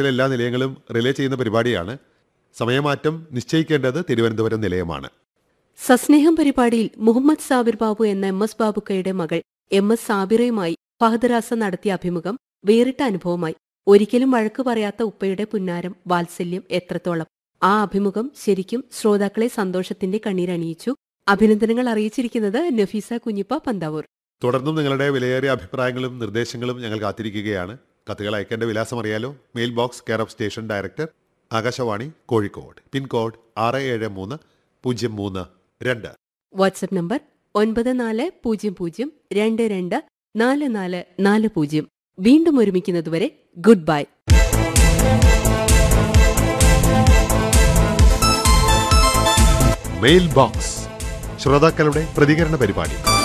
കേരളത്തിലെ എല്ലാ നിലയങ്ങളും റിലേ ചെയ്യുന്ന പരിപാടിയാണ് സമയമാറ്റം നിശ്ചയിക്കേണ്ടത് തിരുവനന്തപുരം നിലയമാണ് സസ്നേഹം പരിപാടിയിൽ മുഹമ്മദ് സാബിർ ബാബു എന്ന എം എസ് ബാബുക്കയുടെ മകൾ എം എസ് സാബിറയുമായി ഫഹദ് നടത്തിയ അഭിമുഖം വേറിട്ട അനുഭവമായി ഒരിക്കലും വഴക്കു പറയാത്ത ഉപ്പയുടെ പുന്നാരം വാത്സല്യം എത്രത്തോളം ആ അഭിമുഖം ശരിക്കും ശ്രോതാക്കളെ സന്തോഷത്തിന്റെ കണ്ണീരണിയിച്ചു അഭിനന്ദനങ്ങൾ അറിയിച്ചിരിക്കുന്നത് നഫീസ കുഞ്ഞിപ്പ പന്താവൂർ തുടർന്നും നിങ്ങളുടെ വിലയേറിയ അഭിപ്രായങ്ങളും നിർദ്ദേശങ്ങളും ഞങ്ങൾ കാത്തിരിക്കുകയാണ് കത്തുകൾ അയക്കേണ്ട വിലാസം അറിയാലോ mail box care of station director Akashvani Kozhikode pin code ആറ് ഏഴ് മൂന്ന് പൂജ്യം മൂന്ന് രണ്ട് വാട്സ്ആപ്പ് നമ്പർ ഒൻപത് നാല് പൂജ്യം പൂജ്യം രണ്ട് രണ്ട് നാല് നാല് നാല് പൂജ്യം വീണ്ടും ഒരുമിക്കുന്നതുവരെ ഗുഡ് ബൈ മെയിൽ ബോക്സ് ശ്രോതാക്കളുടെ പ്രതികരണ പരിപാടി